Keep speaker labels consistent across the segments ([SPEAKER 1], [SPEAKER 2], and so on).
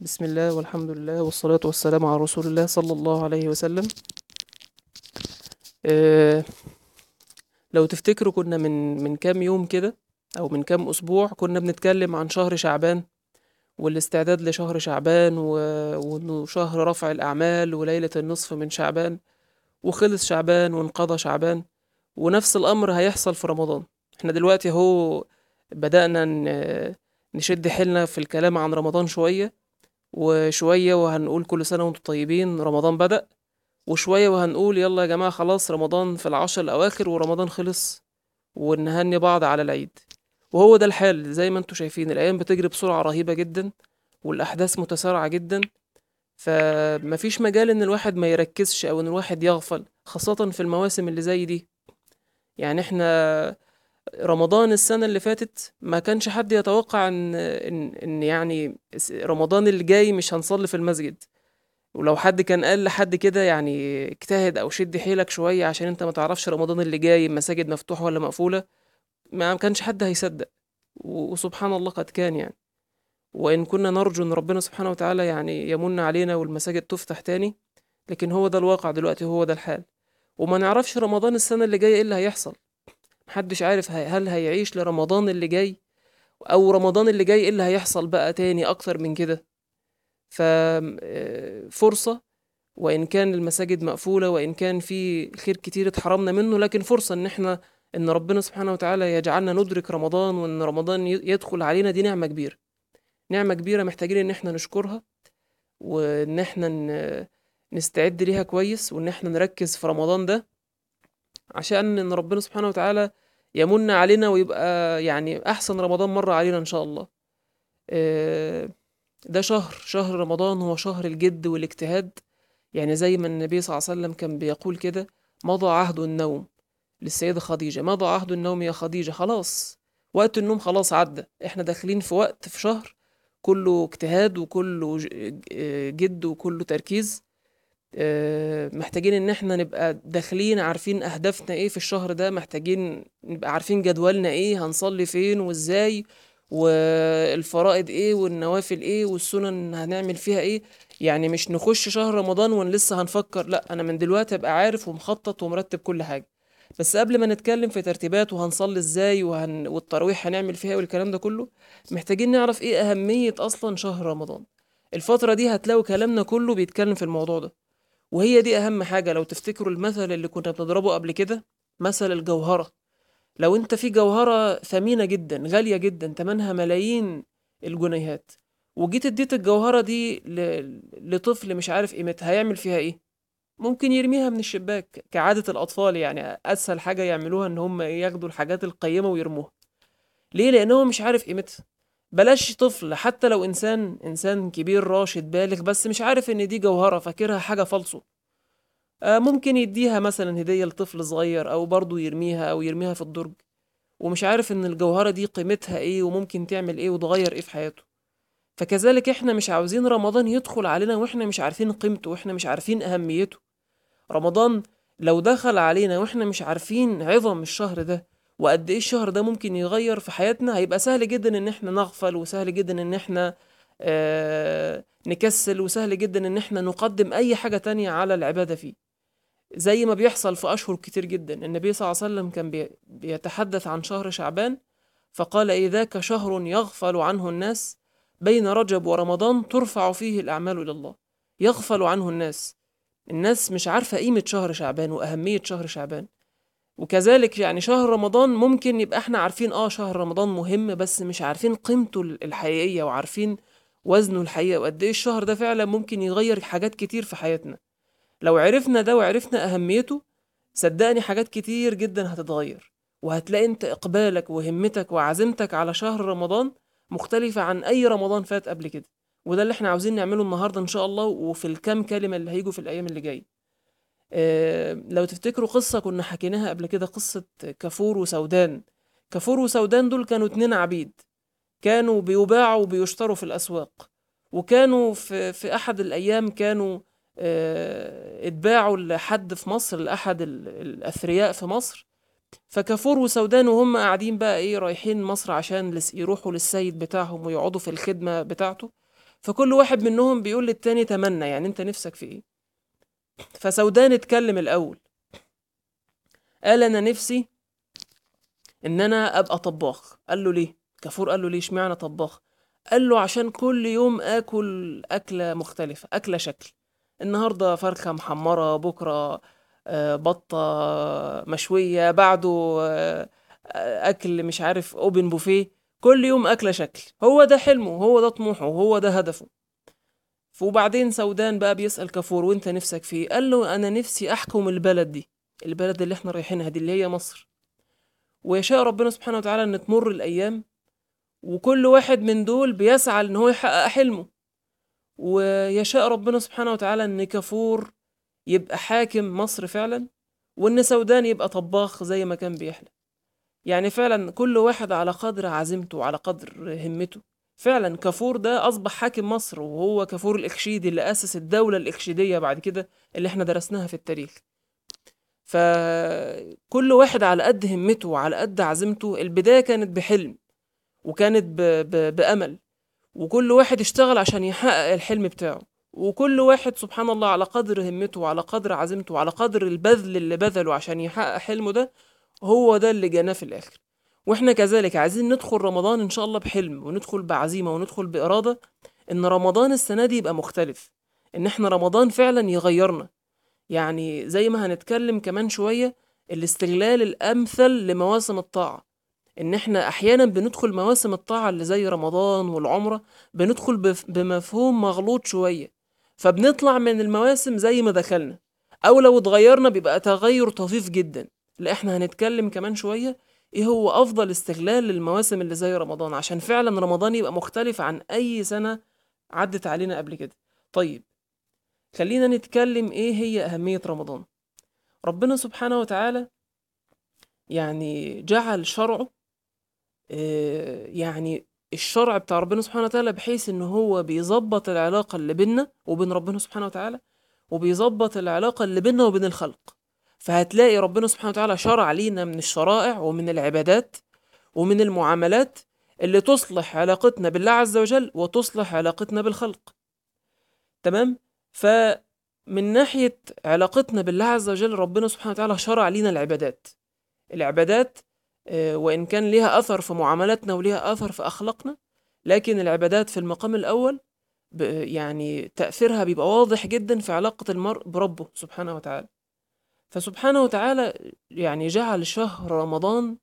[SPEAKER 1] بسم الله والحمد لله والصلاة والسلام على رسول الله صلى الله عليه وسلم آه، لو تفتكروا كنا من من كام يوم كده أو من كام أسبوع كنا بنتكلم عن شهر شعبان والاستعداد لشهر شعبان و... وإنه شهر رفع الأعمال وليلة النصف من شعبان وخلص شعبان وانقضى شعبان ونفس الأمر هيحصل في رمضان احنا دلوقتي اهو بدأنا ن... نشد حيلنا في الكلام عن رمضان شوية وشوية وهنقول كل سنة وانتم طيبين رمضان بدأ وشوية وهنقول يلا يا جماعة خلاص رمضان في العشر الأواخر ورمضان خلص ونهني بعض على العيد وهو ده الحال زي ما انتم شايفين الأيام بتجري بسرعة رهيبة جدا والأحداث متسارعة جدا فمفيش مجال إن الواحد ما يركزش أو إن الواحد يغفل خاصة في المواسم اللي زي دي يعني احنا رمضان السنة اللي فاتت ما كانش حد يتوقع ان ان, إن يعني رمضان اللي جاي مش هنصلي في المسجد ولو حد كان قال لحد كده يعني اجتهد او شد حيلك شوية عشان انت ما تعرفش رمضان اللي جاي المساجد مفتوحة ولا مقفولة ما كانش حد هيصدق و- وسبحان الله قد كان يعني وإن كنا نرجو إن ربنا سبحانه وتعالى يعني يمن علينا والمساجد تفتح تاني لكن هو ده الواقع دلوقتي هو ده الحال وما نعرفش رمضان السنة اللي جاية إيه اللي هيحصل محدش عارف هي- هل هيعيش لرمضان اللي جاي أو رمضان اللي جاي إيه اللي هيحصل بقى تاني أكتر من كده ففرصة وإن كان المساجد مقفولة وإن كان في خير كتير اتحرمنا منه لكن فرصة إن إحنا إن ربنا سبحانه وتعالى يجعلنا ندرك رمضان وإن رمضان ي- يدخل علينا دي نعمة كبيرة نعمة كبيرة محتاجين إن إحنا نشكرها وإن إحنا ن- نستعد ليها كويس وإن إحنا نركز في رمضان ده عشان إن ربنا سبحانه وتعالى يمن علينا ويبقى يعني أحسن رمضان مر علينا إن شاء الله آه، ده شهر شهر رمضان هو شهر الجد والاجتهاد يعني زي ما النبي صلى الله عليه وسلم كان بيقول كده مضى عهد النوم للسيدة خديجة مضى عهد النوم يا خديجة خلاص وقت النوم خلاص عدى احنا داخلين في وقت في شهر كله اجتهاد وكله ج- آه، جد وكله تركيز آه، محتاجين ان احنا نبقى داخلين عارفين اهدافنا ايه في الشهر ده محتاجين نبقى عارفين جدولنا ايه هنصلي فين وازاي والفرائض ايه والنوافل ايه والسنن هنعمل فيها ايه يعني مش نخش شهر رمضان ون لسه هنفكر لا انا من دلوقتي ابقى عارف ومخطط ومرتب كل حاجة بس قبل ما نتكلم في ترتيبات وهنصلي ازاي وهن... والتراويح هنعمل فيها إيه والكلام ده كله محتاجين نعرف ايه اهمية اصلا شهر رمضان الفترة دي هتلاقوا كلامنا كله بيتكلم في الموضوع ده وهي دي أهم حاجة لو تفتكروا المثل اللي كنا بنضربه قبل كده مثل الجوهرة لو أنت في جوهرة ثمينة جدا غالية جدا تمنها ملايين الجنيهات وجيت اديت الجوهرة دي ل... لطفل مش عارف قيمتها هيعمل فيها ايه ممكن يرميها من الشباك كعادة الأطفال يعني أسهل حاجة يعملوها إن هم ياخدوا الحاجات القيمة ويرموها ليه لأن هو مش عارف قيمتها بلاش طفل حتى لو إنسان إنسان كبير راشد بالغ بس مش عارف إن دي جوهرة فاكرها حاجة فالصو آه، ممكن يديها مثلا هدية لطفل صغير أو برضه يرميها أو يرميها في الدرج ومش عارف إن الجوهرة دي قيمتها إيه وممكن تعمل إيه وتغير إيه في حياته فكذلك إحنا مش عاوزين رمضان يدخل علينا وإحنا مش عارفين قيمته وإحنا مش عارفين أهميته رمضان لو دخل علينا وإحنا مش عارفين عظم الشهر ده وقد إيه الشهر ده ممكن يغير في حياتنا هيبقى سهل جدا إن إحنا نغفل وسهل جدا إن إحنا آه نكسل وسهل جدا إن إحنا نقدم أي حاجة تانية على العبادة فيه زي ما بيحصل في أشهر كتير جدا النبي صلى الله عليه وسلم كان بي- بيتحدث عن شهر شعبان فقال إيه ذاك شهر يغفل عنه الناس بين رجب ورمضان ترفع فيه الأعمال إلى الله يغفل عنه الناس الناس مش عارفة قيمة شهر شعبان وأهمية شهر شعبان وكذلك يعني شهر رمضان ممكن يبقى احنا عارفين اه شهر رمضان مهم بس مش عارفين قيمته الحقيقية وعارفين وزنه الحقيقي وقد ايه الشهر ده فعلا ممكن يغير حاجات كتير في حياتنا لو عرفنا ده وعرفنا أهميته صدقني حاجات كتير جدا هتتغير وهتلاقي انت إقبالك وهمتك وعزيمتك على شهر رمضان مختلفة عن أي رمضان فات قبل كده وده اللي احنا عاوزين نعمله النهاردة إن شاء الله وفي الكام كلمة اللي هيجوا في الأيام اللي جاية آه، لو تفتكروا قصة كنا حكيناها قبل كده قصة كافور وسودان كافور وسودان دول كانوا اتنين عبيد كانوا بيباعوا وبيشتروا في الأسواق وكانوا في, في أحد الأيام كانوا آه، اتباعوا لحد في مصر لأحد ال- الأثرياء في مصر فكافور وسودان وهم قاعدين بقى ايه رايحين مصر عشان لس يروحوا للسيد بتاعهم ويقعدوا في الخدمة بتاعته فكل واحد منهم بيقول للتاني تمنى يعني انت نفسك في ايه فسودان اتكلم الاول قال انا نفسي ان انا ابقى طباخ قال له ليه كفور قال له ليه اشمعنى طباخ قال له عشان كل يوم اكل اكله مختلفه اكله شكل النهارده فرخه محمره بكره آه، بطه مشويه بعده آه، اكل مش عارف اوبن بوفيه كل يوم اكله شكل هو ده حلمه هو ده طموحه وهو ده هدفه وبعدين سودان بقى بيسأل كفور وانت نفسك فيه قال له انا نفسي احكم البلد دي البلد اللي احنا رايحينها دي اللي هي مصر ويشاء ربنا سبحانه وتعالى ان تمر الايام وكل واحد من دول بيسعى ان هو يحقق حلمه ويشاء ربنا سبحانه وتعالى ان كفور يبقى حاكم مصر فعلا وان سودان يبقى طباخ زي ما كان بيحلم يعني فعلا كل واحد على قدر عزيمته وعلى قدر همته فعلا كفور ده اصبح حاكم مصر وهو كفور الاخشيدي اللي اسس الدوله الاخشيديه بعد كده اللي احنا درسناها في التاريخ فكل واحد على قد همته وعلى قد عزيمته البدايه كانت بحلم وكانت ب... ب... بامل وكل واحد اشتغل عشان يحقق الحلم بتاعه وكل واحد سبحان الله على قدر همته وعلى قدر عزيمته وعلى قدر البذل اللي بذله عشان يحقق حلمه ده هو ده اللي جناه في الاخر واحنا كذلك عايزين ندخل رمضان ان شاء الله بحلم وندخل بعزيمه وندخل باراده ان رمضان السنه دي يبقى مختلف ان احنا رمضان فعلا يغيرنا يعني زي ما هنتكلم كمان شويه الاستغلال الامثل لمواسم الطاعه ان احنا احيانا بندخل مواسم الطاعه اللي زي رمضان والعمره بندخل بف- بمفهوم مغلوط شويه فبنطلع من المواسم زي ما دخلنا او لو اتغيرنا بيبقى تغير طفيف جدا لا احنا هنتكلم كمان شويه ايه هو افضل استغلال للمواسم اللي زي رمضان عشان فعلا رمضان يبقى مختلف عن اي سنه عدت علينا قبل كده طيب خلينا نتكلم ايه هي اهميه رمضان ربنا سبحانه وتعالى يعني جعل شرعه آه، يعني الشرع بتاع ربنا سبحانه وتعالى بحيث ان هو بيظبط العلاقة اللي بيننا وبين ربنا سبحانه وتعالى وبيظبط العلاقة اللي بيننا وبين الخلق فهتلاقي ربنا سبحانه وتعالى شرع لينا من الشرائع ومن العبادات ومن المعاملات اللي تصلح علاقتنا بالله عز وجل وتصلح علاقتنا بالخلق تمام فمن ناحية علاقتنا بالله عز وجل ربنا سبحانه وتعالى شرع لينا العبادات العبادات آه، وإن كان ليها أثر في معاملاتنا وليها أثر في أخلاقنا لكن العبادات في المقام الأول ب- يعني تأثيرها بيبقى واضح جدا في علاقة المرء بربه سبحانه وتعالى فسبحانه وتعالى يعني جعل شهر رمضان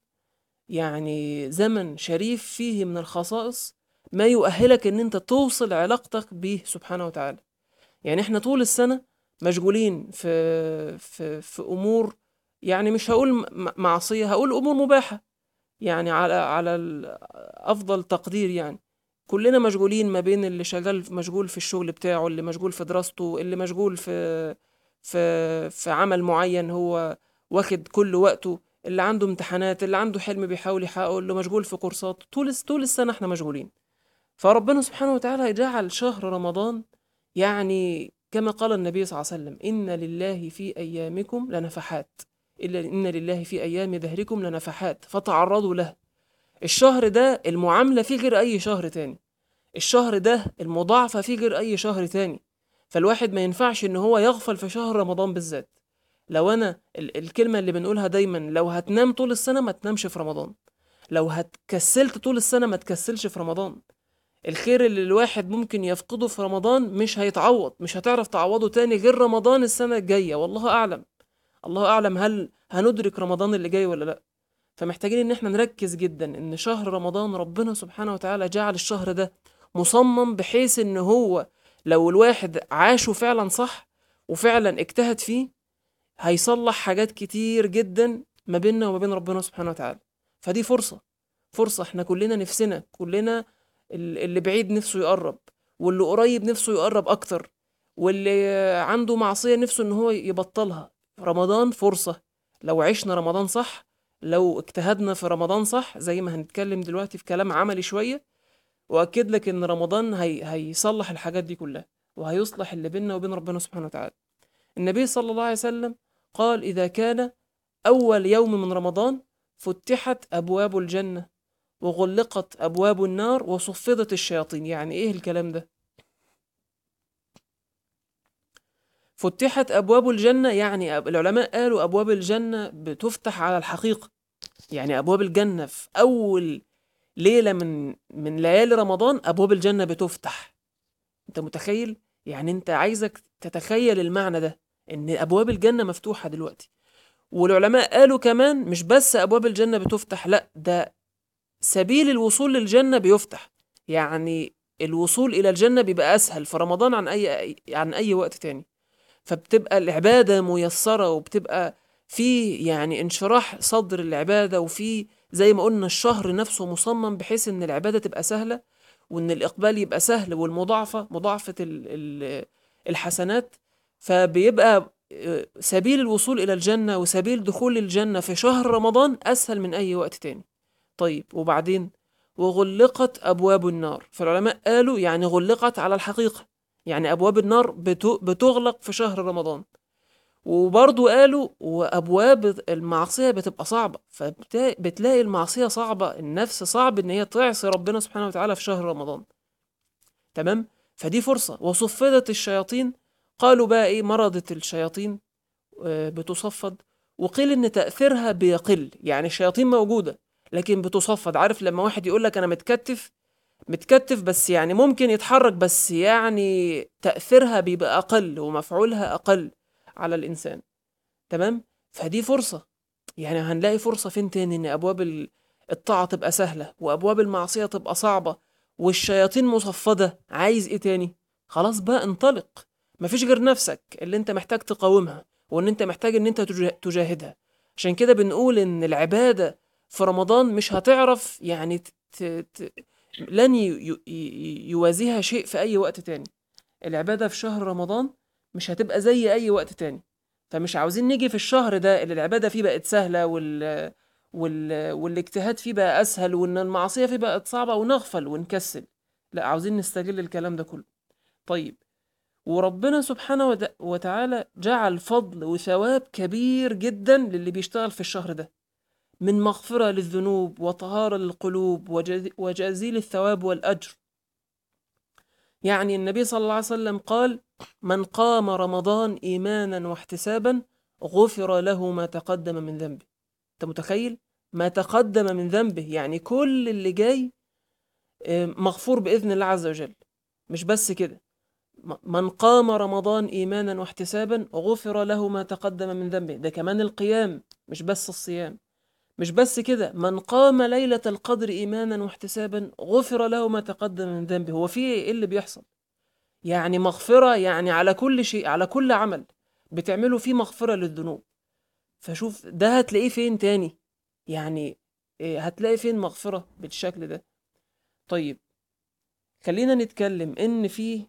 [SPEAKER 1] يعني زمن شريف فيه من الخصائص ما يؤهلك ان انت توصل علاقتك به سبحانه وتعالى يعني احنا طول السنة مشغولين في في في امور يعني مش هقول م- معصية هقول امور مباحة يعني على على ال- افضل تقدير يعني كلنا مشغولين ما بين اللي شغال مشغول في الشغل بتاعه اللي مشغول في دراسته اللي مشغول في في في عمل معين هو واخد كل وقته اللي عنده امتحانات اللي عنده حلم بيحاول يحققه اللي مشغول في كورسات طول طول السنة احنا مشغولين فربنا سبحانه وتعالى جعل شهر رمضان يعني كما قال النبي صلى الله عليه وسلم إن لله في أيامكم لنفحات إلا إن لله في أيام دهركم لنفحات فتعرضوا له الشهر ده المعاملة فيه غير أي شهر تاني الشهر ده المضاعفة فيه غير أي شهر تاني فالواحد ما ينفعش إن هو يغفل في شهر رمضان بالذات لو أنا ال- الكلمة اللي بنقولها دايما لو هتنام طول السنة ما تنامش في رمضان لو هتكسلت طول السنة ما تكسلش في رمضان الخير اللي الواحد ممكن يفقده في رمضان مش هيتعوض مش هتعرف تعوضه تاني غير رمضان السنة الجاية والله أعلم الله أعلم هل هندرك رمضان اللي جاي ولا لأ فمحتاجين إن احنا نركز جدا إن شهر رمضان ربنا سبحانه وتعالى جعل الشهر ده مصمم بحيث إن هو لو الواحد عاشه فعلا صح وفعلا اجتهد فيه هيصلح حاجات كتير جدا ما بيننا وما بين ربنا سبحانه وتعالى فدي فرصة فرصة احنا كلنا نفسنا كلنا ال- اللي بعيد نفسه يقرب واللي قريب نفسه يقرب اكتر واللي عنده معصية نفسه ان هو يبطلها رمضان فرصة لو عشنا رمضان صح لو اجتهدنا في رمضان صح زي ما هنتكلم دلوقتي في كلام عملي شوية واكد لك ان رمضان هي هيصلح الحاجات دي كلها وهيصلح اللي بيننا وبين ربنا سبحانه وتعالى النبي صلى الله عليه وسلم قال إذا كان أول يوم من رمضان فتحت أبواب الجنة وغلقت أبواب النار وصفدت الشياطين يعني إيه الكلام ده؟ فتحت أبواب الجنة يعني أب- العلماء قالوا أبواب الجنة بتفتح على الحقيقة يعني أبواب الجنة في أول ليلة من من ليالي رمضان أبواب الجنة بتفتح أنت متخيل؟ يعني أنت عايزك تتخيل المعنى ده إن أبواب الجنة مفتوحة دلوقتي والعلماء قالوا كمان مش بس أبواب الجنة بتفتح لأ ده سبيل الوصول للجنة بيفتح يعني الوصول إلى الجنة بيبقى أسهل في رمضان عن أي عن أي وقت تاني فبتبقى العبادة ميسرة وبتبقى في يعني انشراح صدر العبادة وفي زي ما قلنا الشهر نفسه مصمم بحيث إن العبادة تبقى سهلة وإن الإقبال يبقى سهل والمضاعفة مضاعفة ال- ال- الحسنات فبيبقى آه، سبيل الوصول إلى الجنة وسبيل دخول الجنة في شهر رمضان أسهل من أي وقت تاني طيب وبعدين وغلقت أبواب النار فالعلماء قالوا يعني غلقت على الحقيقة يعني أبواب النار بت- بتغلق في شهر رمضان وبرضو قالوا وأبواب المعصية بتبقى صعبة فبتلاقي المعصية صعبة النفس صعب إن هي تعصي ربنا سبحانه وتعالى في شهر رمضان تمام فدي فرصة وصفدت الشياطين قالوا بقى إيه مرضت الشياطين آه، بتصفد وقيل إن تأثيرها بيقل يعني الشياطين موجودة لكن بتصفد عارف لما واحد يقول لك أنا متكتف متكتف بس يعني ممكن يتحرك بس يعني تأثيرها بيبقى أقل ومفعولها أقل على الإنسان تمام فدي فرصة يعني هنلاقي فرصة فين تاني إن أبواب ال- الطاعة تبقى سهلة وأبواب المعصية تبقى صعبة والشياطين مصفدة عايز إيه تاني خلاص بقى انطلق مفيش غير نفسك اللي انت محتاج تقاومها وان انت محتاج ان انت تجا- تجاهدها عشان كده بنقول ان العبادة في رمضان مش هتعرف يعني ت... ت... ت... لن ي... ي... ي- يوازيها شيء في اي وقت تاني العبادة في شهر رمضان مش هتبقى زي اي وقت تاني فمش عاوزين نيجي في الشهر ده اللي العبادة فيه بقت سهلة وال... وال... والاجتهاد فيه بقى اسهل وان المعصية فيه بقت صعبة ونغفل ونكسل لا عاوزين نستغل الكلام ده كله طيب وربنا سبحانه وت- وتعالى جعل فضل وثواب كبير جدا للي بيشتغل في الشهر ده من مغفرة للذنوب وطهارة للقلوب وجز- وجزيل الثواب والأجر يعني النبي صلى الله عليه وسلم قال من قام رمضان إيمانا واحتسابا غفر له ما تقدم من ذنبه أنت متخيل؟ ما تقدم من ذنبه يعني كل اللي جاي آه، مغفور بإذن الله عز وجل مش بس كده م- من قام رمضان إيمانا واحتسابا غفر له ما تقدم من ذنبه ده كمان القيام مش بس الصيام مش بس كده من قام ليلة القدر إيمانا واحتسابا غفر له ما تقدم من ذنبه هو في إيه اللي بيحصل يعني مغفرة يعني على كل شيء على كل عمل بتعمله فيه مغفرة للذنوب فشوف ده هتلاقيه فين تاني يعني إيه، هتلاقي فين مغفرة بالشكل ده طيب خلينا نتكلم إن في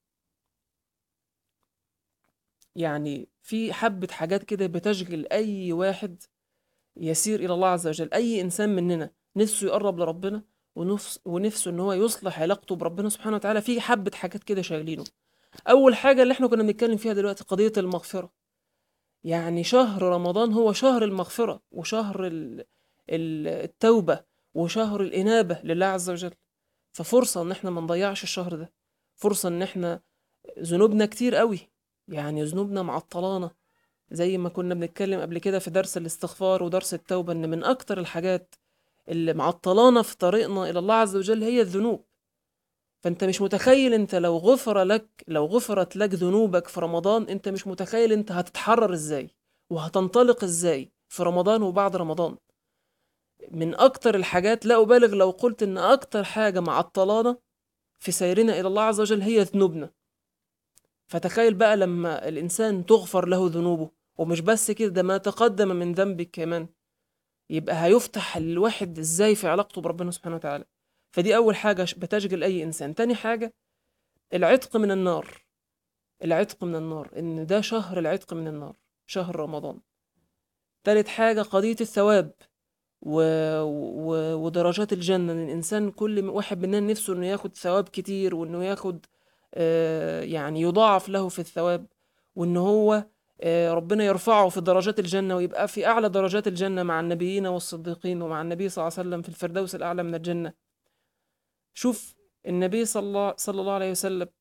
[SPEAKER 1] يعني في حبة حاجات كده بتشغل أي واحد يسير إلى الله عز وجل أي إنسان مننا نفسه يقرب لربنا ونفس ونفسه إن هو يصلح علاقته بربنا سبحانه وتعالى في حبة حاجات كده شاغلينه أول حاجة اللي إحنا كنا بنتكلم فيها دلوقتي قضية المغفرة يعني شهر رمضان هو شهر المغفرة وشهر ال- ال- التوبة وشهر الإنابة لله عز وجل ففرصة إن إحنا ما نضيعش الشهر ده فرصة إن إحنا ذنوبنا كتير قوي يعني ذنوبنا معطلانا زي ما كنا بنتكلم قبل كده في درس الاستغفار ودرس التوبة إن من أكتر الحاجات اللي معطلانا في طريقنا إلى الله عز وجل هي الذنوب فأنت مش متخيل أنت لو غفر لك لو غفرت لك ذنوبك في رمضان أنت مش متخيل أنت هتتحرر إزاي وهتنطلق إزاي في رمضان وبعد رمضان من أكتر الحاجات لا أبالغ لو قلت إن أكتر حاجة معطلانا في سيرنا إلى الله عز وجل هي ذنوبنا فتخيل بقى لما الإنسان تغفر له ذنوبه ومش بس كده ده ما تقدم من ذنبك كمان يبقى هيفتح الواحد ازاي في علاقته بربنا سبحانه وتعالى فدي أول حاجة ش- بتشغل أي إنسان تاني حاجة العتق من النار العتق من النار إن ده شهر العتق من النار شهر رمضان تالت حاجة قضية الثواب و... و... ودرجات الجنة إن الإنسان كل م- واحد مننا نفسه إنه ياخد ثواب كتير وإنه ياخد آه، يعني يضاعف له في الثواب وإن هو آه، ربنا يرفعه في درجات الجنة ويبقى في أعلى درجات الجنة مع النبيين والصديقين ومع النبي صلى الله عليه وسلم في الفردوس الأعلى من الجنة شوف النبي صلى الله, صلى الله عليه وسلم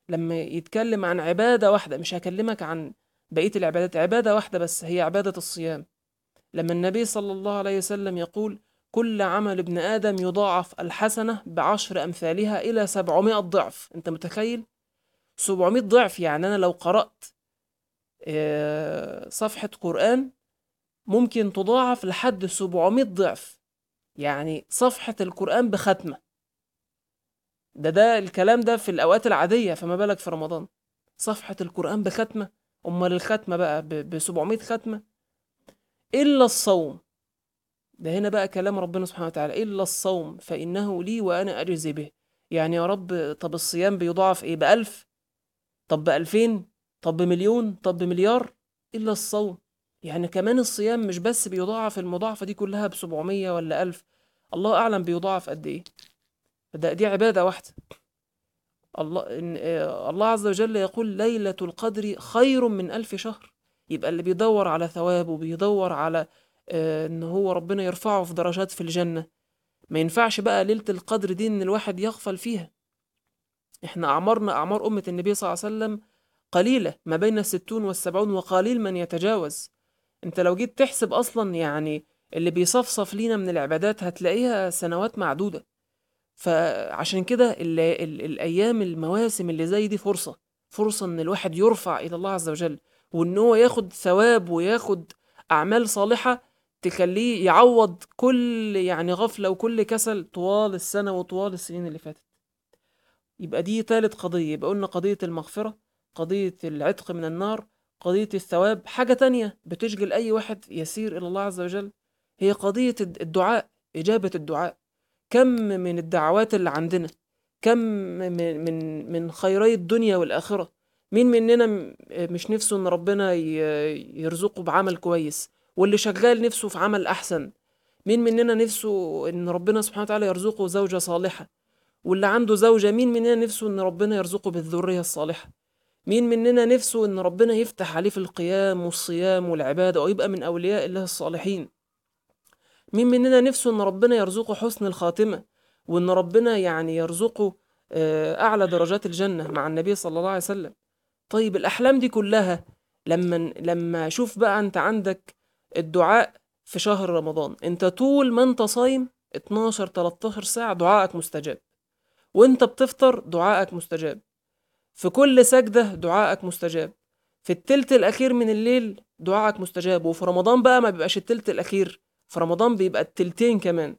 [SPEAKER 1] لما يتكلم عن عبادة واحدة مش هكلمك عن بقية العبادات عبادة واحدة بس هي عبادة الصيام لما النبي صلى الله عليه وسلم يقول كل عمل ابن آدم يضاعف الحسنة بعشر أمثالها إلى سبعمائة ضعف أنت متخيل؟ سبعمائة ضعف يعني أنا لو قرأت آه، صفحة قرآن ممكن تضاعف لحد سبعمائة ضعف يعني صفحة القرآن بختمة ده ده الكلام ده في الأوقات العادية فما بالك في رمضان صفحة القرآن بختمة أمال الختمة بقى ب 700 ختمة إلا الصوم ده هنا بقى كلام ربنا سبحانه وتعالى إلا الصوم فإنه لي وأنا أجزي به يعني يا رب طب الصيام بيضاعف إيه بألف طب بألفين طب بمليون طب بمليار إلا الصوم يعني كمان الصيام مش بس بيضاعف المضاعفة دي كلها بسبعمية ولا ألف الله أعلم بيضاعف قد إيه ده دي عبادة واحدة الله إن آه، الله عز وجل يقول ليلة القدر خير من ألف شهر يبقى اللي بيدور على ثواب وبيدور على آه، إن هو ربنا يرفعه في درجات في الجنة ما ينفعش بقى ليلة القدر دي إن الواحد يغفل فيها إحنا أعمارنا أعمار أمة النبي صلى الله عليه وسلم قليلة ما بين الستون والسبعون وقليل من يتجاوز أنت لو جيت تحسب أصلا يعني اللي بيصفصف لينا من العبادات هتلاقيها سنوات معدودة فعشان كده ال ال الأيام المواسم اللي زي دي فرصة فرصة إن الواحد يرفع إلى الله عز وجل وإن هو ياخد ثواب وياخد أعمال صالحة تخليه يعوض كل يعني غفلة وكل كسل طوال السنة وطوال السنين اللي فاتت يبقى دي تالت قضية يبقى قلنا قضية المغفرة قضية العتق من النار قضية الثواب حاجة تانية بتشغل أي واحد يسير إلى الله عز وجل هي قضية الدعاء إجابة الدعاء كم من الدعوات اللي عندنا كم من من من خيري الدنيا والآخرة مين مننا م- مش نفسه إن ربنا ي- يرزقه بعمل كويس واللي شغال نفسه في عمل أحسن مين مننا نفسه إن ربنا سبحانه وتعالى يرزقه زوجة صالحة واللي عنده زوجة مين مننا نفسه إن ربنا يرزقه بالذرية الصالحة مين مننا نفسه إن ربنا يفتح عليه في القيام والصيام والعبادة ويبقى من أولياء الله الصالحين مين مننا نفسه ان ربنا يرزقه حسن الخاتمة وان ربنا يعني يرزقه آه، اعلى درجات الجنة مع النبي صلى الله عليه وسلم طيب الاحلام دي كلها لما لما شوف بقى انت عندك الدعاء في شهر رمضان انت طول ما انت صايم 12 13 ساعة دعائك مستجاب وانت بتفطر دعائك مستجاب في كل سجدة دعائك مستجاب في التلت الأخير من الليل دعائك مستجاب وفي رمضان بقى ما بيبقاش التلت الأخير في رمضان بيبقى التلتين كمان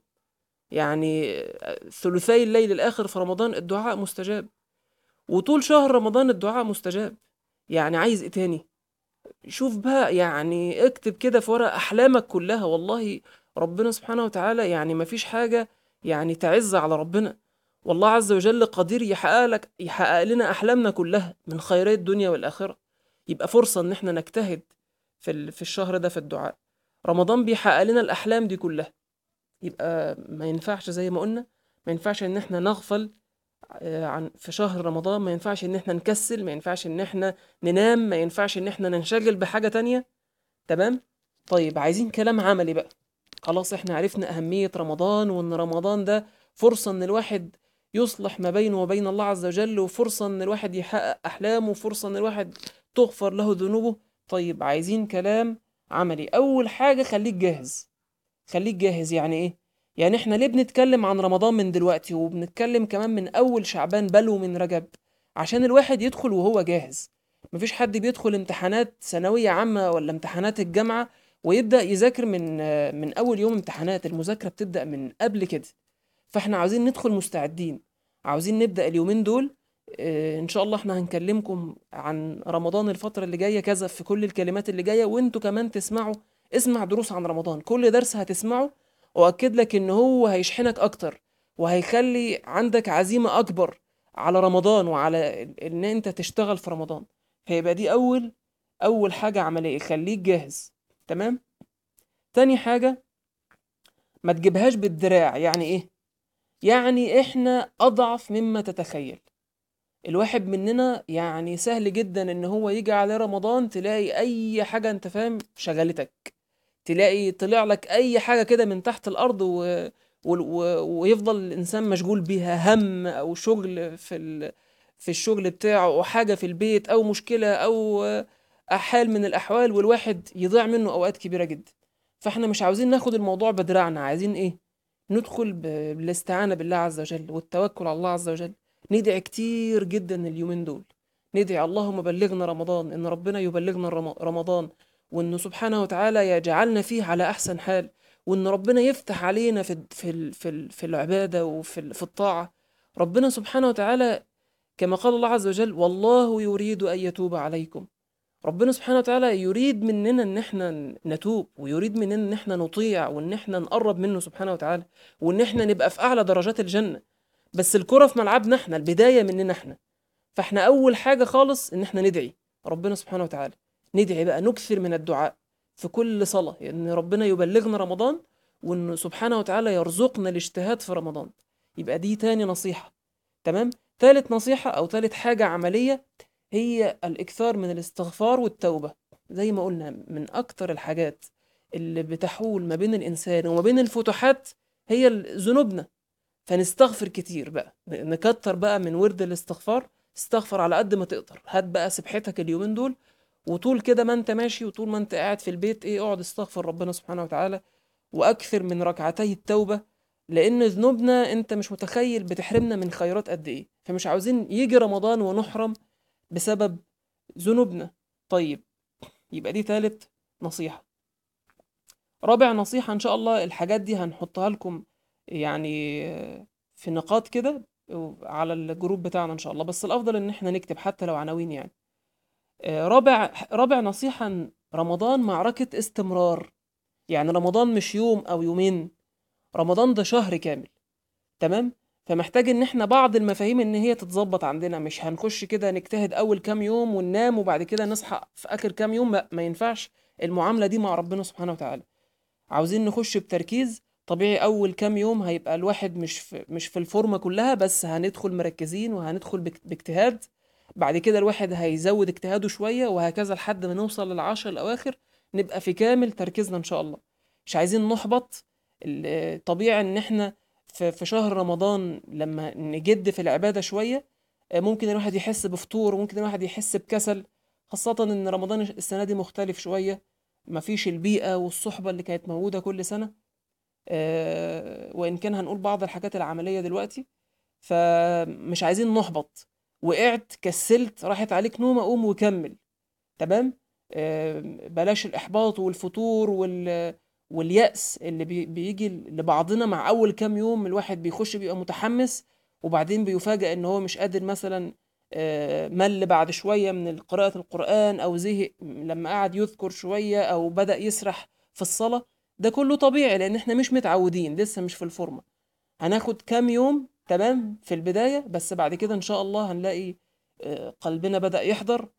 [SPEAKER 1] يعني ثلثي الليل الآخر في رمضان الدعاء مستجاب وطول شهر رمضان الدعاء مستجاب يعني عايز ايه تاني شوف بقى يعني اكتب كده في ورق أحلامك كلها والله ربنا سبحانه وتعالى يعني مفيش حاجة يعني تعز على ربنا والله عز وجل قدير يحقق لك يحقق لنا أحلامنا كلها من خيري الدنيا والآخرة يبقى فرصة إن احنا نجتهد في ال- في الشهر ده في الدعاء رمضان بيحقق لنا الأحلام دي كلها يبقى ما ينفعش زي ما قلنا ما ينفعش إن احنا نغفل آه، عن في شهر رمضان ما ينفعش إن احنا نكسل ما ينفعش إن احنا ننام ما ينفعش إن احنا ننشغل بحاجة تانية تمام طيب عايزين كلام عملي بقى خلاص احنا عرفنا أهمية رمضان وإن رمضان ده فرصة إن الواحد يصلح ما بينه وبين الله عز وجل وفرصة إن الواحد يحقق أحلامه وفرصة إن الواحد تغفر له ذنوبه طيب عايزين كلام عملي أول حاجة خليك جاهز خليك جاهز يعني إيه؟ يعني إحنا ليه بنتكلم عن رمضان من دلوقتي وبنتكلم كمان من أول شعبان بل ومن رجب عشان الواحد يدخل وهو جاهز مفيش حد بيدخل امتحانات ثانوية عامة ولا امتحانات الجامعة ويبدأ يذاكر من من أول يوم امتحانات المذاكرة بتبدأ من قبل كده فاحنا عاوزين ندخل مستعدين عاوزين نبدأ اليومين دول اه ان شاء الله احنا هنكلمكم عن رمضان الفترة اللي جاية كذا في كل الكلمات اللي جاية وانتوا كمان تسمعوا اسمع دروس عن رمضان كل درس هتسمعه واكد لك ان هو هيشحنك اكتر وهيخلي عندك عزيمة اكبر على رمضان وعلى ان انت تشتغل في رمضان فيبقى دي اول اول حاجة عملية خليك جاهز تمام تاني حاجة ما تجيبهاش بالدراع يعني ايه يعني احنا اضعف مما تتخيل الواحد مننا يعني سهل جدا ان هو يجي على رمضان تلاقي اي حاجة انت فاهم شغلتك تلاقي طلع لك اي حاجة كده من تحت الارض و... و... و... ويفضل الانسان مشغول بيها هم او شغل في ال... في الشغل بتاعه او حاجه في البيت او مشكله او آه، حال من الاحوال والواحد يضيع منه اوقات كبيره جدا فاحنا مش عاوزين ناخد الموضوع بدراعنا عايزين ايه ندخل ب- بالاستعانه بالله عز وجل والتوكل على الله عز وجل ندعي كتير جدا اليومين دول ندعي اللهم بلغنا رمضان ان ربنا يبلغنا الرم- رمضان وانه سبحانه وتعالى يجعلنا فيه على احسن حال وان ربنا يفتح علينا في في ال- في ال- في العباده وفي ال- في الطاعه ربنا سبحانه وتعالى كما قال الله عز وجل والله يريد ان يتوب عليكم ربنا سبحانه وتعالى يريد مننا ان احنا نتوب ويريد مننا ان احنا نطيع وان احنا نقرب منه سبحانه وتعالى وان احنا نبقى في اعلى درجات الجنه بس الكره في ملعبنا احنا البدايه مننا احنا فاحنا اول حاجه خالص ان احنا ندعي ربنا سبحانه وتعالى ندعي بقى نكثر من الدعاء في كل صلاه ان ربنا يبلغنا رمضان وان سبحانه وتعالى يرزقنا الاجتهاد في رمضان يبقى دي تاني نصيحه تمام تالت نصيحه او تالت حاجه عمليه هي الاكثار من الاستغفار والتوبه زي ما قلنا من اكتر الحاجات اللي بتحول ما بين الانسان وما بين الفتوحات هي ال- ذنوبنا فنستغفر كتير بقى ن- نكتر بقى من ورد الاستغفار استغفر على قد ما تقدر هات بقى سبحتك اليومين دول وطول كده ما انت ماشي وطول ما انت قاعد في البيت ايه اقعد استغفر ربنا سبحانه وتعالى واكثر من ركعتي التوبة لان ذنوبنا انت مش متخيل بتحرمنا من خيرات قد ايه فمش عاوزين يجي رمضان ونحرم بسبب ذنوبنا طيب يبقى دي تالت نصيحة رابع نصيحة إن شاء الله الحاجات دي هنحطها لكم يعني في نقاط كده على الجروب بتاعنا إن شاء الله بس الأفضل إن إحنا نكتب حتى لو عناوين يعني آه، رابع رابع نصيحة إن رمضان معركة استمرار يعني رمضان مش يوم أو يومين رمضان ده شهر كامل تمام فمحتاج ان احنا بعض المفاهيم ان هي تتظبط عندنا مش هنخش كده نجتهد اول كام يوم وننام وبعد كده نصحى في اخر كام يوم لا ما ينفعش المعاملة دي مع ربنا سبحانه وتعالى عاوزين نخش بتركيز طبيعي اول كام يوم هيبقى الواحد مش في مش في الفورمة كلها بس هندخل مركزين وهندخل باك- باجتهاد بعد كده الواحد هيزود اجتهاده شوية وهكذا لحد ما نوصل للعشر الاواخر نبقى في كامل تركيزنا ان شاء الله مش عايزين نحبط ال- طبيعي ان احنا في في شهر رمضان لما نجد في العبادة شوية آه، ممكن الواحد يحس بفتور وممكن الواحد يحس بكسل خاصة ان رمضان السنة دي مختلف شوية مفيش البيئة والصحبة اللي كانت موجودة كل سنة آه، وإن كان هنقول بعض الحاجات العملية دلوقتي فمش عايزين نحبط وقعت كسلت راحت عليك نومة قوم وكمل تمام آه، بلاش الإحباط والفتور وال واليأس اللي بي- بيجي لبعضنا مع أول كام يوم الواحد بيخش بيبقى متحمس وبعدين بيفاجأ إن هو مش قادر مثلا آه، مل بعد شوية من قراءة القرآن أو زهق لما قعد يذكر شوية أو بدأ يسرح في الصلاة ده كله طبيعي لأن إحنا مش متعودين لسه مش في الفورمة هناخد كام يوم تمام في البداية بس بعد كده إن شاء الله هنلاقي آه، قلبنا بدأ يحضر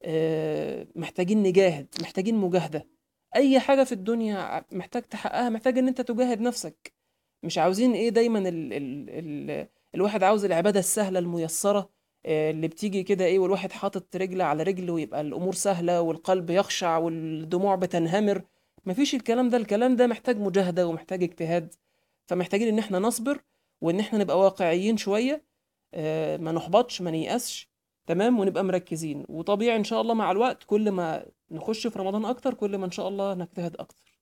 [SPEAKER 1] آه، محتاجين نجاهد محتاجين مجاهدة أي حاجة في الدنيا ع- محتاج تحققها محتاج إن أنت تجاهد نفسك مش عاوزين إيه دايما ال ال ال الواحد عاوز العبادة السهلة الميسرة آه، اللي بتيجي كده إيه والواحد حاطط رجل على رجل ويبقى الأمور سهلة والقلب يخشع والدموع بتنهمر مفيش الكلام ده الكلام ده محتاج مجاهدة ومحتاج اجتهاد فمحتاجين إن إحنا نصبر وإن إحنا نبقى واقعيين شوية آه، ما نحبطش ما نيأسش تمام ونبقى مركزين وطبيعي ان شاء الله مع الوقت كل ما نخش في رمضان اكتر كل ما ان شاء الله نجتهد اكتر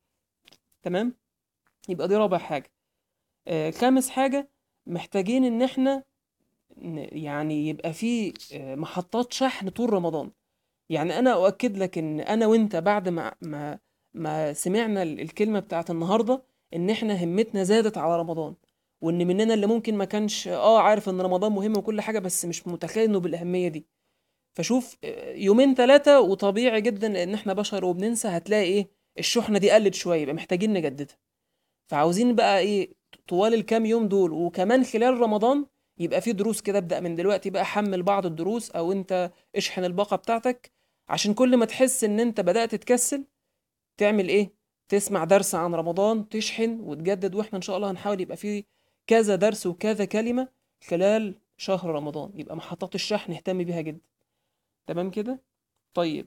[SPEAKER 1] تمام يبقى دي رابع حاجة آه خامس حاجة محتاجين ان احنا ن- يعني يبقى في آه، محطات شحن طول رمضان يعني انا اؤكد لك ان انا وانت بعد ما ما ما سمعنا ال- الكلمة بتاعت النهاردة ان احنا همتنا زادت على رمضان وان مننا اللي ممكن ما كانش اه عارف ان رمضان مهم وكل حاجة بس مش متخيل انه بالاهمية دي فشوف آه، يومين ثلاثة وطبيعي جدا لان احنا بشر وبننسى هتلاقي ايه الشحنة دي قلت شوية يبقى محتاجين نجددها فعاوزين بقى ايه طوال الكام يوم دول وكمان خلال رمضان يبقى في دروس كده ابدأ من دلوقتي بقى حمل بعض الدروس او انت اشحن الباقة بتاعتك عشان كل ما تحس ان انت بدأت تكسل تعمل ايه تسمع درس عن رمضان تشحن وتجدد واحنا ان شاء الله هنحاول يبقى في كذا درس وكذا كلمة خلال شهر رمضان يبقى محطات الشحن نهتم بيها جدا تمام كده طيب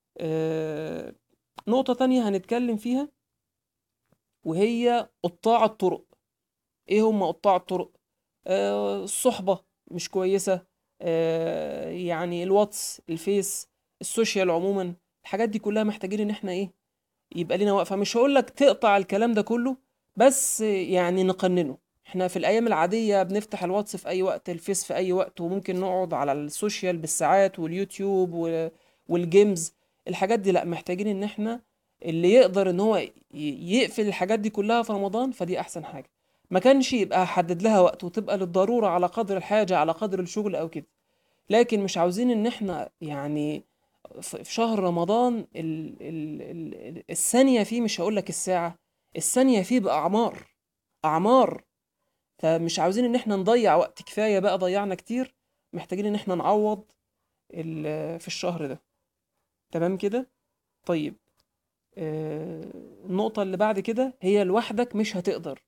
[SPEAKER 1] آه... نقطة تانية هنتكلم فيها وهي قطاع الطرق ايه هم قطاع الطرق آه الصحبة مش كويسة آه، يعني الواتس الفيس السوشيال عموما الحاجات دي كلها محتاجين ان احنا ايه يبقى لنا وقفه مش هقول لك تقطع الكلام ده كله بس يعني نقننه احنا في الايام العاديه بنفتح الواتس في اي وقت الفيس في اي وقت وممكن نقعد على السوشيال بالساعات واليوتيوب و- والجيمز الحاجات دي لا محتاجين ان احنا اللي يقدر ان هو ي- يقفل الحاجات دي كلها في رمضان فدي احسن حاجه ما كانش يبقى حدد لها وقت وتبقى للضروره على قدر الحاجه على قدر الشغل او كده لكن مش عاوزين ان احنا يعني ف- في شهر رمضان ال ال ال الثانيه فيه مش هقول لك الساعه الثانيه فيه باعمار اعمار فمش عاوزين ان احنا نضيع وقت كفايه بقى ضيعنا كتير محتاجين ان احنا نعوض ال- في الشهر ده تمام كده طيب آه، النقطة اللي بعد كده هي لوحدك مش هتقدر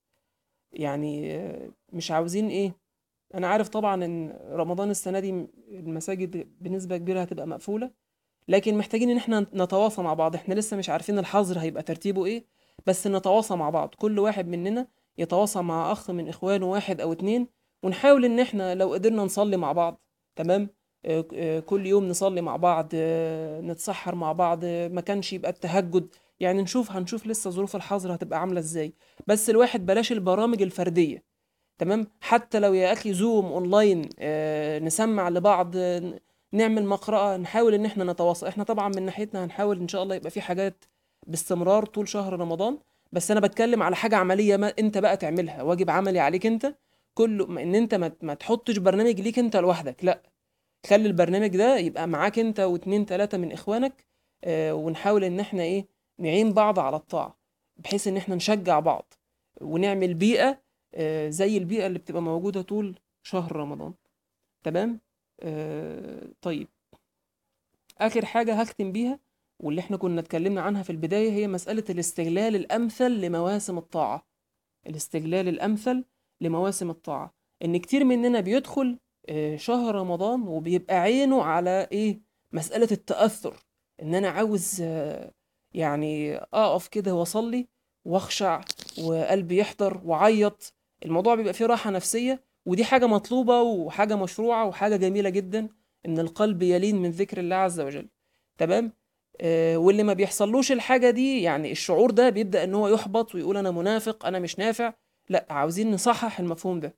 [SPEAKER 1] يعني آه، مش عاوزين ايه انا عارف طبعا ان رمضان السنة دي المساجد بنسبة كبيرة هتبقى مقفولة لكن محتاجين ان احنا نتواصى مع بعض احنا لسه مش عارفين الحظر هيبقى ترتيبه ايه بس نتواصى مع بعض كل واحد مننا يتواصى مع اخ من اخوانه واحد او اتنين ونحاول ان احنا لو قدرنا نصلي مع بعض تمام آه، آه، كل يوم نصلي مع بعض آه، نتسحر مع بعض آه، ما كانش يبقى التهجد يعني نشوف هنشوف لسه ظروف الحظر هتبقى عاملة ازاي بس الواحد بلاش البرامج الفردية تمام حتى لو يا اخي زوم اونلاين آه، نسمع لبعض آه، نعمل مقرأة نحاول ان احنا نتواصل احنا طبعا من ناحيتنا هنحاول ان شاء الله يبقى في حاجات باستمرار طول شهر رمضان بس انا بتكلم على حاجة عملية ما انت بقى تعملها واجب عملي عليك انت كله ما ان انت ما, ما تحطش برنامج ليك انت لوحدك لا خلي البرنامج ده يبقى معاك انت واتنين تلاتة من اخوانك آه، ونحاول ان احنا ايه نعين بعض على الطاعة بحيث ان احنا نشجع بعض ونعمل بيئة آه، زي البيئة اللي بتبقى موجودة طول شهر رمضان تمام آه، طيب آخر حاجة هختم بيها واللي احنا كنا اتكلمنا عنها في البداية هي مسألة الاستغلال الأمثل لمواسم الطاعة الاستغلال الأمثل لمواسم الطاعة إن كتير مننا بيدخل آه، شهر رمضان وبيبقى عينه على إيه مسألة التأثر إن أنا عاوز آه، يعني أقف كده وأصلي وأخشع وقلبي يحضر وأعيط الموضوع بيبقى فيه راحة نفسية ودي حاجة مطلوبة وحاجة مشروعة وحاجة جميلة جدا إن القلب يلين من ذكر الله عز وجل تمام آه، واللي ما بيحصلوش الحاجة دي يعني الشعور ده بيبدأ إن هو يحبط ويقول أنا منافق أنا مش نافع لا عاوزين نصحح المفهوم ده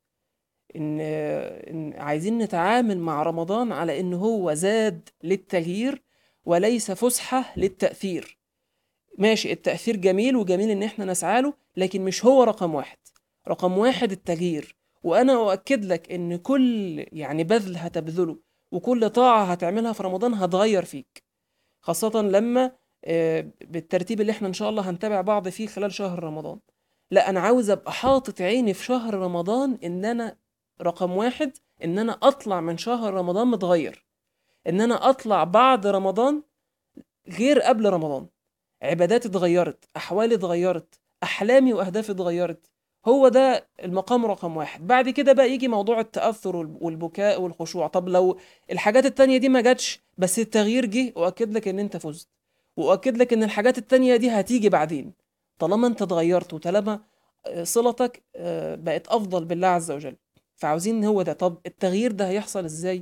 [SPEAKER 1] إن إن عايزين نتعامل مع رمضان على إن هو زاد للتغيير وليس فسحة للتأثير ماشي التأثير جميل وجميل إن إحنا نسعى له لكن مش هو رقم واحد رقم واحد التغيير وأنا أؤكد لك إن كل يعني بذل هتبذله وكل طاعة هتعملها في رمضان هتغير فيك خاصة لما آه، بالترتيب اللي احنا ان شاء الله هنتابع بعض فيه خلال شهر رمضان لا انا عاوز ابقى حاطط عيني في شهر رمضان ان انا رقم واحد ان انا اطلع من شهر رمضان متغير ان انا اطلع بعد رمضان غير قبل رمضان عباداتي اتغيرت احوالي اتغيرت احلامي واهدافي اتغيرت هو ده المقام رقم واحد بعد كده بقى يجي موضوع التأثر والب- والبكاء والخشوع طب لو الحاجات التانية دي ما جاتش بس التغيير جه وأكد لك إن أنت فزت وأكد لك إن الحاجات التانية دي هتيجي بعدين طالما أنت اتغيرت وطالما آه، صلتك آه، بقت أفضل بالله عز وجل فعاوزين هو ده طب التغيير ده هيحصل إزاي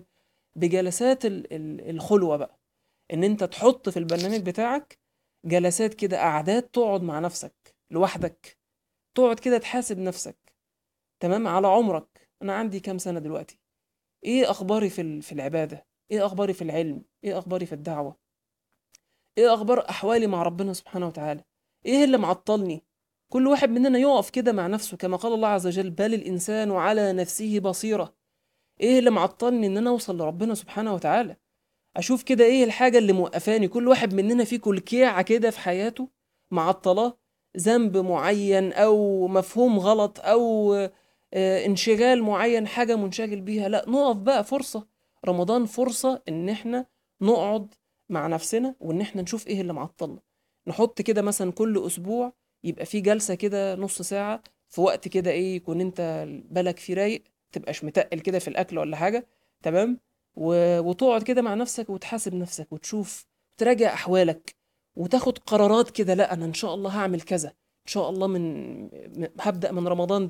[SPEAKER 1] بجلسات ال- ال- الخلوة بقى إن أنت تحط في البرنامج بتاعك جلسات كده قعدات تقعد مع نفسك لوحدك تقعد كده تحاسب نفسك تمام على عمرك انا عندي كام سنة دلوقتي ايه اخباري في ال- في العبادة ايه اخباري في العلم ايه اخباري في الدعوة ايه اخبار احوالي مع ربنا سبحانه وتعالى ايه اللي معطلني كل واحد مننا يقف كده مع نفسه كما قال الله عز وجل بل الانسان على نفسه بصيرة ايه اللي معطلني ان انا اوصل لربنا سبحانه وتعالى اشوف كده ايه الحاجة اللي موقفاني كل واحد مننا فيه كلكيعة كده في حياته معطلاه ذنب معين او مفهوم غلط او آه، انشغال معين حاجة منشغل بيها لا نقف بقى فرصة رمضان فرصة ان احنا نقعد مع نفسنا وان احنا نشوف ايه اللي معطلنا نحط كده مثلا كل اسبوع يبقى في جلسة كده نص ساعة في وقت كده ايه يكون انت بالك فيه رايق تبقاش متقل كده في الاكل ولا حاجة تمام و... وتقعد كده مع نفسك وتحاسب نفسك وتشوف تراجع احوالك وتاخد قرارات كده لا انا ان شاء الله هعمل كذا ان شاء الله من م- هبدأ من رمضان ده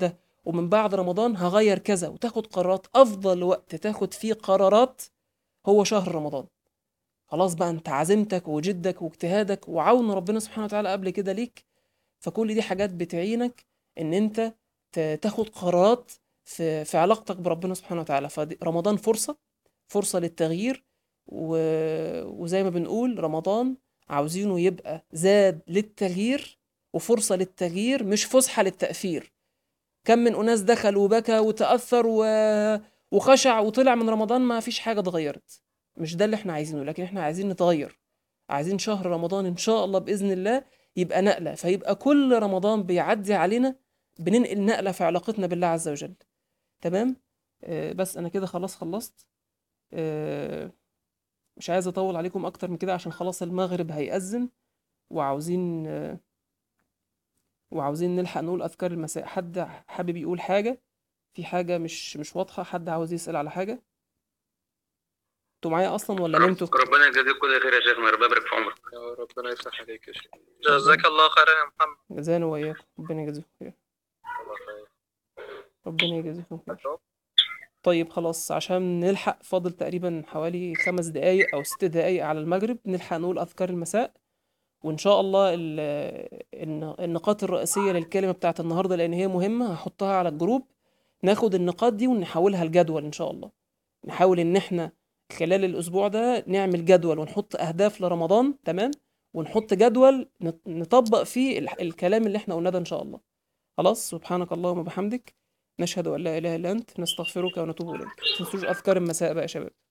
[SPEAKER 1] ومن بعد رمضان هغير كذا وتاخد قرارات افضل وقت تاخد فيه قرارات هو شهر رمضان خلاص بقى انت عزيمتك وجدك واجتهادك وعون ربنا سبحانه وتعالى قبل كده ليك فكل دي حاجات بتعينك ان انت ت- تاخد قرارات في في علاقتك بربنا سبحانه وتعالى فرمضان فرصة فرصة للتغيير و... وزي ما بنقول رمضان عاوزينه يبقى زاد للتغيير وفرصة للتغيير مش فسحة للتأثير كم من أناس دخل وبكى وتأثر و... وخشع وطلع من رمضان ما فيش حاجة اتغيرت مش ده اللي احنا عايزينه لكن احنا عايزين نتغير عايزين شهر رمضان ان شاء الله بإذن الله يبقى نقلة فيبقى كل رمضان بيعدي علينا بننقل نقلة في علاقتنا بالله عز وجل تمام آه بس انا كده خلاص خلصت آه مش عايز اطول عليكم اكتر من كده عشان خلاص المغرب هيأذن وعاوزين آه وعاوزين نلحق نقول اذكار المساء حد حابب يقول حاجة في حاجة مش مش واضحة حد عاوز يسأل على حاجة انتوا معايا اصلا ولا نمتوا
[SPEAKER 2] ربنا يجازيك كل خير يا شيخنا ربنا يبارك في عمرك
[SPEAKER 3] يا ربنا يفتح عليك يا شيخ
[SPEAKER 4] جزاك الله خيرا يا محمد
[SPEAKER 1] جزانا وإياكم ربنا يجازيكم خير
[SPEAKER 3] الله خير
[SPEAKER 1] ربنا يجازيكم خير طيب خلاص عشان نلحق فاضل تقريبا حوالي خمس دقايق أو ست دقايق على المغرب نلحق نقول أذكار المساء وإن شاء الله ال- الن- النقاط الرئيسية للكلمة بتاعت النهاردة لأن هي مهمة هحطها على الجروب ناخد النقاط دي ونحولها لجدول إن شاء الله نحاول إن إحنا خلال الأسبوع ده نعمل جدول ونحط أهداف لرمضان تمام ونحط جدول نط- نطبق فيه ال- الكلام اللي إحنا قلناه ده إن شاء الله خلاص سبحانك اللهم وبحمدك نشهد أن لا إله إلا أنت نستغفرك ونتوب إليك ما تنسوش أذكار المساء بقى يا شباب